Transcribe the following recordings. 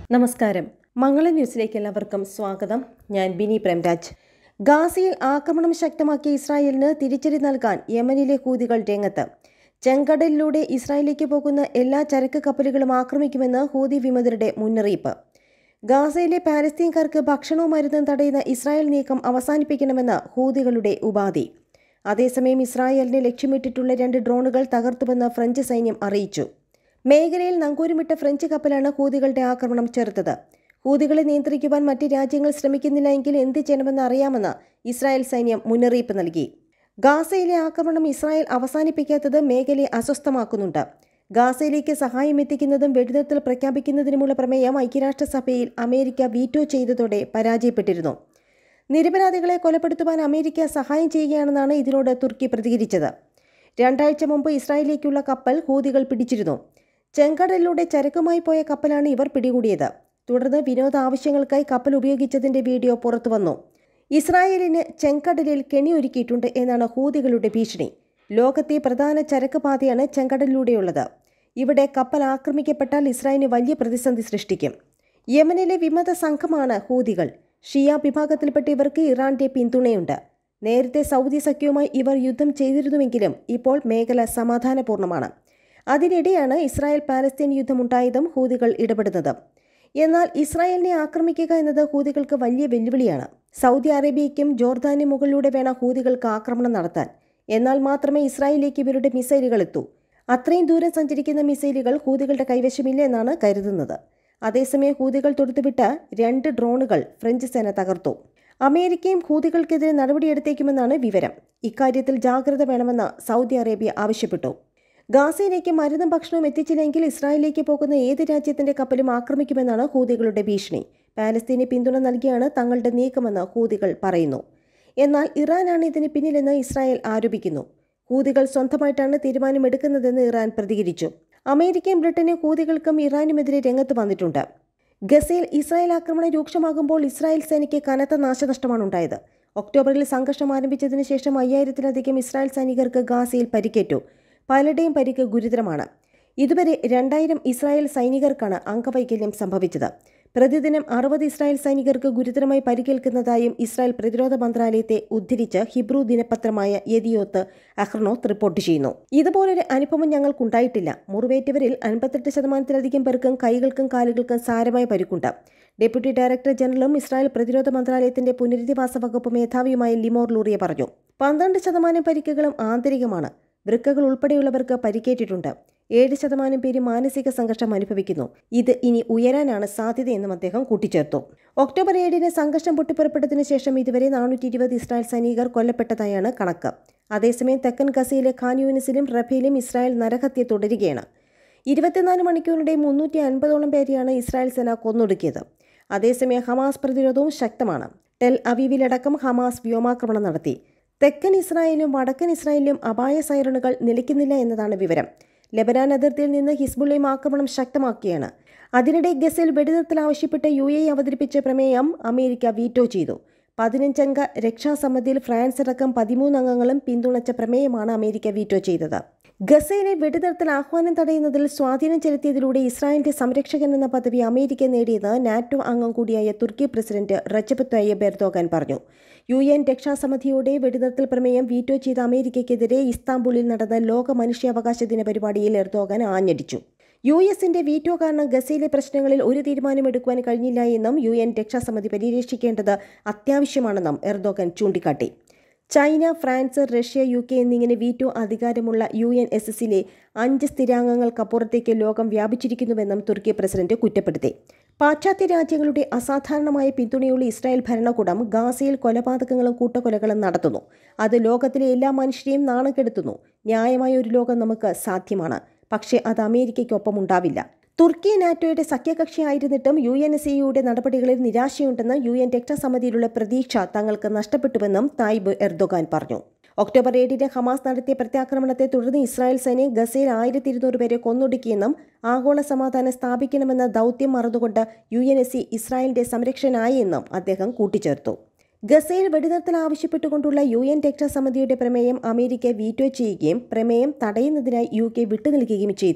നമസ്കാരം മംഗള ന്യൂസിലേക്ക് എല്ലാവർക്കും സ്വാഗതം ഞാൻ ബിനി പ്രേംരാജ് ഗാസയിൽ ആക്രമണം ശക്തമാക്കിയ ഇസ്രായേലിന് തിരിച്ചടി നൽകാൻ യമനിലെ ഹൂതികൾ രംഗത്ത് ചെങ്കടലിലൂടെ ഇസ്രായേലിലേക്ക് പോകുന്ന എല്ലാ ചരക്ക് കപ്പലുകളും ആക്രമിക്കുമെന്ന് ഹൂതി വിമതരുടെ മുന്നറിയിപ്പ് ഗാസയിലെ പാലസ്തീൻകാർക്ക് ഭക്ഷണവും മരുന്നും തടയുന്ന ഇസ്രായേൽ നീക്കം അവസാനിപ്പിക്കണമെന്ന് ഹൂതികളുടെ ഉപാധി അതേസമയം ഇസ്രായേലിനെ ലക്ഷ്യമിട്ടിട്ടുള്ള രണ്ട് ഡ്രോണുകൾ തകർത്തുവെന്ന് ഫ്രഞ്ച് സൈന്യം അറിയിച്ചു മേഖലയിൽ നങ്കൂരമിട്ട ഫ്രഞ്ച് കപ്പലാണ് ഹൂതികളുടെ ആക്രമണം ചെറുത്തത് ഹൂതികളെ നിയന്ത്രിക്കുവാൻ മറ്റ് രാജ്യങ്ങൾ ശ്രമിക്കുന്നില്ല എങ്കിൽ എന്ത് ചെയ്യണമെന്ന് അറിയാമെന്ന് ഇസ്രായേൽ സൈന്യം മുന്നറിയിപ്പ് നൽകി ഗാസയിലെ ആക്രമണം ഇസ്രായേൽ അവസാനിപ്പിക്കാത്തത് മേഖലയെ അസ്വസ്ഥമാക്കുന്നുണ്ട് ഗാസയിലേക്ക് സഹായം എത്തിക്കുന്നതും വെടിനിർത്തൽ പ്രഖ്യാപിക്കുന്നതിനുമുള്ള പ്രമേയം ഐക്യരാഷ്ട്രസഭയിൽ അമേരിക്ക വീറ്റോ ചെയ്തതോടെ പരാജയപ്പെട്ടിരുന്നു നിരപരാധികളെ കൊലപ്പെടുത്തുവാൻ അമേരിക്ക സഹായം ചെയ്യുകയാണെന്നാണ് ഇതിനോട് തുർക്കി പ്രതികരിച്ചത് രണ്ടാഴ്ച മുമ്പ് ഇസ്രായേലിലേക്കുള്ള കപ്പൽ ഹൂതികൾ പിടിച്ചിരുന്നു ചെങ്കടലിലൂടെ ചരക്കുമായി പോയ കപ്പലാണ് ഇവർ പിടികൂടിയത് തുടർന്ന് വിനോദ ആവശ്യങ്ങൾക്കായി കപ്പൽ ഉപയോഗിച്ചതിന്റെ വീഡിയോ പുറത്തുവന്നു ഇസ്രായേലിന് ചെങ്കടലിൽ കെണിയൊരുക്കിയിട്ടുണ്ട് എന്നാണ് ഹൂതികളുടെ ഭീഷണി ലോകത്തെ പ്രധാന ചരക്ക് പാതയാണ് ചെങ്കടലിലൂടെയുള്ളത് ഇവിടെ കപ്പൽ ആക്രമിക്കപ്പെട്ടാൽ ഇസ്രായേലിന് വലിയ പ്രതിസന്ധി സൃഷ്ടിക്കും യമനിലെ വിമത സംഘമാണ് ഹൂതികൾ ഷിയ വിഭാഗത്തിൽപ്പെട്ട ഇവർക്ക് ഇറാന്റെ പിന്തുണയുണ്ട് നേരത്തെ സൗദി സഖ്യവുമായി ഇവർ യുദ്ധം ചെയ്തിരുന്നുവെങ്കിലും ഇപ്പോൾ മേഖല സമാധാനപൂർണ്ണമാണ് അതിനിടെയാണ് ഇസ്രായേൽ പാലസ്തീൻ യുദ്ധമുണ്ടായതും ഹൂതികൾ ഇടപെടുന്നത് എന്നാൽ ഇസ്രായേലിനെ ആക്രമിക്കുക എന്നത് ഹൂതികൾക്ക് വലിയ വെല്ലുവിളിയാണ് സൗദി അറേബ്യയ്ക്കും ജോർദാനും മുകളിലൂടെ വേണം ഹൂതികൾക്ക് ആക്രമണം നടത്താൻ എന്നാൽ മാത്രമേ ഇസ്രായേലിലേക്ക് ഇവരുടെ മിസൈലുകൾ എത്തൂ അത്രയും ദൂരം സഞ്ചരിക്കുന്ന മിസൈലുകൾ ഹൂതികളുടെ കൈവശമില്ല എന്നാണ് കരുതുന്നത് അതേസമയം ഹൂതികൾ തൊടുത്തുവിട്ട രണ്ട് ഡ്രോണുകൾ ഫ്രഞ്ച് സേന തകർത്തു അമേരിക്കയും ഹൂതികൾക്കെതിരെ നടപടിയെടുത്തേക്കുമെന്നാണ് വിവരം ഇക്കാര്യത്തിൽ ജാഗ്രത വേണമെന്ന് സൗദി അറേബ്യ ആവശ്യപ്പെട്ടു ഗാസയിലേക്ക് മരുന്നും ഭക്ഷണവും എത്തിച്ചില്ലെങ്കിൽ ഇസ്രായേലിലേക്ക് പോകുന്ന ഏത് രാജ്യത്തിന്റെ കപ്പലും ആക്രമിക്കുമെന്നാണ് ഹൂതികളുടെ ഭീഷണി പാലസ്തീന് പിന്തുണ നൽകിയാണ് തങ്ങളുടെ നീക്കമെന്ന് ഹൂതികൾ പറയുന്നു എന്നാൽ ഇറാനാണ് ഇതിന് പിന്നിലെന്ന് ഇസ്രായേൽ ആരോപിക്കുന്നു ഹൂതികൾ സ്വന്തമായിട്ടാണ് തീരുമാനമെടുക്കുന്നതെന്ന് ഇറാൻ പ്രതികരിച്ചു അമേരിക്കയും ബ്രിട്ടനും ഹൂതികൾക്കും ഇറാനുമെതിരെ രംഗത്ത് വന്നിട്ടുണ്ട് ഗസയിൽ ഇസ്രായേൽ ആക്രമണം രൂക്ഷമാകുമ്പോൾ ഇസ്രായേൽ സേനയ്ക്ക് കനത്ത നാശനഷ്ടമാണ് ഉണ്ടായത് ഒക്ടോബറിൽ സംഘർഷം ആരംഭിച്ചതിന് ശേഷം അയ്യായിരത്തിലധികം ഇസ്രായേൽ സൈനികർക്ക് ഗാസയിൽ പരിക്കേറ്റു പലരുടെയും പരിക്ക് ഗുരുതരമാണ് ഇതുവരെ രണ്ടായിരം ഇസ്രായേൽ സൈനികർക്കാണ് അംഗവൈകല്യം സംഭവിച്ചത് പ്രതിദിനം അറുപത് ഇസ്രായേൽ സൈനികർക്ക് ഗുരുതരമായി പരിക്കേൽക്കുന്നതായും ഇസ്രായേൽ പ്രതിരോധ മന്ത്രാലയത്തെ ഉദ്ധരിച്ച് ഹിബ്രു ദിനപത്രമായ യദിയോത്ത് അഹ്റനോത്ത് റിപ്പോർട്ട് ചെയ്യുന്നു ഇതുപോലൊരു അനുഭവം ഞങ്ങൾക്കുണ്ടായിട്ടില്ല മുറിവേറ്റവരിൽ അൻപത്തെട്ട് ശതമാനത്തിലധികം പേർക്കും കൈകൾക്കും കാലുകൾക്കും സാരമായ പരിക്കുണ്ട് ഡെപ്യൂട്ടി ഡയറക്ടർ ജനറലും ഇസ്രായേൽ പ്രതിരോധ മന്ത്രാലയത്തിന്റെ പുനരധിവാസ വകുപ്പ് മേധാവിയുമായ ലിമോർ ലൂറിയ പറഞ്ഞു പന്ത്രണ്ട് ശതമാനം പരിക്കുകളും ആന്തരികമാണ് വൃക്കകൾ ഉൾപ്പെടെയുള്ളവർക്ക് പരിക്കേറ്റിട്ടുണ്ട് ഏഴ് ശതമാനം പേര് മാനസിക സംഘർഷം അനുഭവിക്കുന്നു ഇത് ഇനി ഉയരാനാണ് സാധ്യതയെന്നും അദ്ദേഹം കൂട്ടിച്ചേർത്തു ഒക്ടോബർ ഏഴിന് സംഘർഷം പൊട്ടിപ്പുറപ്പെട്ടതിനു ശേഷം ഇതുവരെ നാനൂറ്റി ഇരുപത് ഇസ്രായേൽ സൈനികർ കൊല്ലപ്പെട്ടതായാണ് കണക്ക് അതേസമയം തെക്കൻ ഗസയിലെ ഖാൻ യൂനിസിലും റഫേലും ഇസ്രായേൽ നരഹത്യ തുടരുകയാണ് ഇരുപത്തിനാല് മണിക്കൂറിനിടെ മുന്നൂറ്റി അൻപതോളം പേരെയാണ് ഇസ്രായേൽ സേന കൊന്നൊടുക്കിയത് അതേസമയം ഹമാസ് പ്രതിരോധവും ശക്തമാണ് ടെൽ അവീവിലടക്കം ഹമാസ് വ്യോമാക്രമണം നടത്തി തെക്കൻ ഇസ്രായേലും വടക്കൻ ഇസ്രായേലിലും അപായ സൈറണുകൾ നിലയ്ക്കുന്നില്ല എന്നതാണ് വിവരം ലെബനാൻ അതിർത്തിയിൽ നിന്ന് ഹിസ്ബുള്ളയും ആക്രമണം ശക്തമാക്കിയാണ് അതിനിടെ ഗസയിൽ വെടിനിർത്തൽ ആവശ്യപ്പെട്ട് യു എ അവതരിപ്പിച്ച പ്രമേയം അമേരിക്ക വീറ്റോ ചെയ്തു പതിനഞ്ചംഗ രക്ഷാസമിതിയിൽ ഫ്രാൻസ് അടക്കം പതിമൂന്ന് അംഗങ്ങളും പിന്തുണച്ച പ്രമേയമാണ് അമേരിക്ക വീറ്റോ ചെയ്തത് ഗസയിലെ വെടിനിർത്തൽ ആഹ്വാനം തടയുന്നതിൽ സ്വാധീനം ചെലുത്തിയതിലൂടെ ഇസ്രായേലിന്റെ സംരക്ഷകൻ എന്ന പദവി അമേരിക്ക നേടിയത് നാറ്റോ അംഗം കൂടിയായ Turkey president Recep Tayyip Erdogan പറഞ്ഞു യു എൻ രക്ഷാസമിതിയുടെ വെടിനിർത്തൽ പ്രമേയം വീറ്റോ ചെയ്ത അമേരിക്കയ്ക്കെതിരെ ഇസ്താംബുളിൽ നടന്ന ലോക മനുഷ്യാവകാശ ദിന പരിപാടിയിൽ എർദോഗാൻ ആഞ്ഞടിച്ചു യു എസിന്റെ വീറ്റോ കാരണം ഗസയിലെ പ്രശ്നങ്ങളിൽ ഒരു തീരുമാനമെടുക്കുവാൻ കഴിഞ്ഞില്ല എന്നും യു എൻ രക്ഷാസമിതി പരിരക്ഷിക്കേണ്ടത് അത്യാവശ്യമാണെന്നും എർദോഗൻ ചൂണ്ടിക്കാട്ടി China France Russia U K എന്നിങ്ങനെ വീറ്റോ അധികാരമുള്ള യു എൻ എസ് എസിലെ അഞ്ച് സ്ഥിരാംഗങ്ങൾക്കപ്പുറത്തേക്ക് ലോകം വ്യാപിച്ചിരിക്കുന്നുവെന്നും തുർക്കി പ്രസിഡന്റ് കുറ്റപ്പെടുത്തി പാശ്ചാത്യ രാജ്യങ്ങളുടെ അസാധാരണമായ പിന്തുണയുള്ള ഇസ്രായേൽ ഭരണകൂടം ഗാസയിൽ കൊലപാതകങ്ങളും കൂട്ടക്കൊലകളും നടത്തുന്നു അത് ലോകത്തിലെ എല്ലാ മനുഷ്യരെയും നാണം കെടുത്തുന്നു ന്യായമായ ഒരു ലോകം നമുക്ക് സാധ്യമാണ് പക്ഷേ അത് അമേരിക്കയ്ക്കൊപ്പം ഉണ്ടാവില്ല തുർക്കി നാറ്റോയുടെ സഖ്യകക്ഷിയായിരുന്നിട്ടും യു എൻ എസ് ഇയുടെ നടപടികളിൽ നിരാശയുണ്ടെന്ന് യു എൻ രക്ഷാസമിതിയിലുള്ള പ്രതീക്ഷ തങ്ങൾക്ക് നഷ്ടപ്പെട്ടുവെന്നും തായിബ് എർദോഗാൻ പറഞ്ഞു ഒക്ടോബർ ഏഴിന് ഹമാസ് നടത്തിയ പ്രത്യാക്രമണത്തെ തുടർന്ന് ഇസ്രായേൽ സൈന്യം ഗസയിൽ ആയിരത്തി ഇരുന്നൂറ് പേരെ കൊന്നൊടുക്കിയെന്നും ആഗോള സമാധാനം സ്ഥാപിക്കണമെന്ന ദൗത്യം മറന്നുകൊണ്ട് യു എൻ എസ് സി ഇസ്രായേലിന്റെ സംരക്ഷകനായി എന്നും അദ്ദേഹം കൂട്ടിച്ചേർത്തു ഗസയിൽ വെടിനിർത്തൽ ആവശ്യപ്പെട്ടുകൊണ്ടുള്ള യു എൻ രക്ഷാസമിതിയുടെ പ്രമേയം അമേരിക്ക വീറ്റോ ചെയ്യുകയും പ്രമേയം തടയുന്നതിനായി യു കെ വിട്ടുനിൽക്കുകയും ചെയ്തു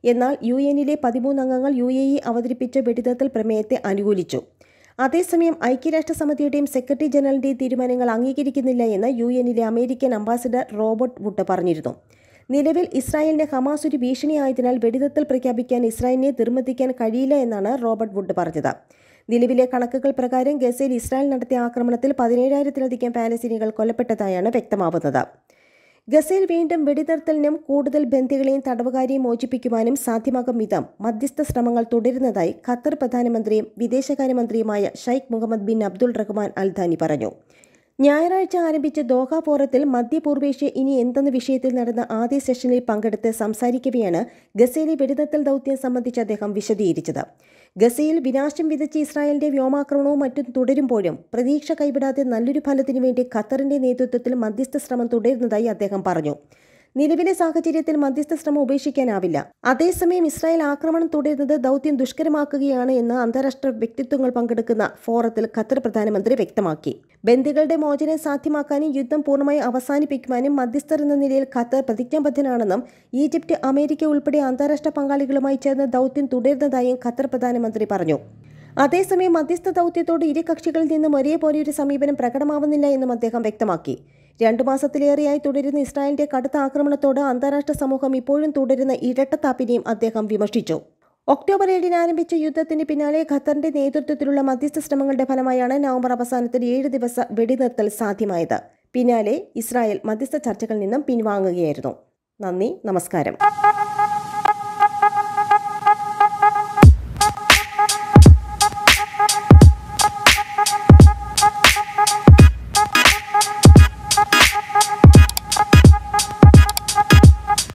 എന്നാൽ യു എന്നിലെ പതിമൂന്ന് അംഗങ്ങൾ യു എ ഇ അവതരിപ്പിച്ച വെടിനിർത്തൽ പ്രമേയത്തെ അനുകൂലിച്ചു അതേസമയം ഐക്യരാഷ്ട്രസമിതിയുടെയും സെക്രട്ടറി ജനറലിന്റെയും തീരുമാനങ്ങൾ അംഗീകരിക്കുന്നില്ല എന്ന് യു എന്നിലെ അമേരിക്കൻ അംബാസിഡർ റോബർട്ട് വുഡ് പറഞ്ഞിരുന്നു നിലവിൽ ഇസ്രായേലിന് ഹമാസ് ഒരു ഭീഷണിയായതിനാൽ വെടിനിർത്തൽ പ്രഖ്യാപിക്കാൻ ഇസ്രായേലിനെ നിർബന്ധിക്കാൻ കഴിയില്ല എന്നാണ് റോബർട്ട് വുഡ് പറഞ്ഞത് നിലവിലെ കണക്കുകൾ പ്രകാരം ഗസയിൽ ഇസ്രായേൽ നടത്തിയ ആക്രമണത്തിൽ പതിനേഴായിരത്തിലധികം പാലസ്തീനികൾ കൊല്ലപ്പെട്ടതായാണ് വ്യക്തമാവുന്നത് ഗസയിൽ വീണ്ടും വെടിനിർത്തലിനും കൂടുതൽ ബന്ദികളെയും തടവുകാരെയും മോചിപ്പിക്കുവാനും സാധ്യമാകും വിധം മധ്യസ്ഥ ശ്രമങ്ങൾ തുടരുന്നതായി ഖത്തർ പ്രധാനമന്ത്രിയും വിദേശകാര്യമന്ത്രിയുമായ Sheikh Mohammed bin Abdul Rahman Al Thani പറഞ്ഞു ഞായറാഴ്ച ആരംഭിച്ച ദോഹ ഫോറത്തിൽ മധ്യപൂർവേഷ്യ ഇനി എന്തെന്ന വിഷയത്തിൽ നടന്ന ആദ്യ സെഷനിൽ പങ്കെടുത്ത് സംസാരിക്കവെയാണ് ഗസയിലെ വെടിനിർത്തൽ ദൗത്യം സംബന്ധിച്ച് അദ്ദേഹം വിശദീകരിച്ചത് ഗസയിൽ വിനാശം വിതച്ച ഇസ്രായേലിന്റെ വ്യോമാക്രമണവും മറ്റും തുടരുമ്പോഴും പ്രതീക്ഷ കൈവിടാതെ നല്ലൊരു ഫലത്തിനു വേണ്ടി ഖത്തറിന്റെ നേതൃത്വത്തിൽ മധ്യസ്ഥ ശ്രമം തുടരുന്നതായി അദ്ദേഹം പറഞ്ഞു നിലവിലെ സാഹചര്യത്തിൽ മധ്യസ്ഥ ശ്രമം ഉപേക്ഷിക്കാനാവില്ല അതേസമയം ഇസ്രായേൽ ആക്രമണം തുടരുന്നത് ദൗത്യം ദുഷ്കരമാക്കുകയാണ് എന്ന് അന്താരാഷ്ട്ര വ്യക്തിത്വങ്ങൾ പങ്കെടുക്കുന്ന ഫോറത്തിൽ ഖത്തർ പ്രധാനമന്ത്രി വ്യക്തമാക്കി ബന്ദികളുടെ മോചനം സാധ്യമാക്കാനും യുദ്ധം പൂർണ്ണമായി അവസാനിപ്പിക്കുവാനും മധ്യസ്ഥർ എന്ന നിലയിൽ ഖത്തർ പ്രതിജ്ഞാബദ്ധനാണെന്നും ഈജിപ്ത് അമേരിക്ക ഉൾപ്പെടെ അന്താരാഷ്ട്ര പങ്കാളികളുമായി ചേർന്ന് ദൗത്യം തുടരുന്നതായും ഖത്തർ പ്രധാനമന്ത്രി പറഞ്ഞു അതേസമയം മധ്യസ്ഥ ദൗത്യത്തോട് ഇരു കക്ഷികളിൽ നിന്നും ഒരേപോലെ ഒരു സമീപനം പ്രകടമാവുന്നില്ല എന്നും അദ്ദേഹം വ്യക്തമാക്കി രണ്ടു മാസത്തിലേറെയായി തുടരുന്ന ഇസ്രായേലിന്റെ കടുത്ത ആക്രമണത്തോട് അന്താരാഷ്ട്ര സമൂഹം ഇപ്പോഴും തുടരുന്ന ഇരട്ടത്താപ്പിനെയും അദ്ദേഹം വിമർശിച്ചു ഒക്ടോബർ ഏഴിന് ആരംഭിച്ച യുദ്ധത്തിന് പിന്നാലെ ഖത്തറിന്റെ നേതൃത്വത്തിലുള്ള മധ്യസ്ഥ ശ്രമങ്ങളുടെ ഫലമായാണ് നവംബർ അവസാനത്തിൽ ഏഴ് ദിവസ വെടിനിർത്തൽ സാധ്യമായത് പിന്നാലെ ഇസ്രായേൽ മധ്യസ്ഥ ചർച്ചകളിൽ നിന്നും പിൻവാങ്ങുകയായിരുന്നു നന്ദി നമസ്കാരം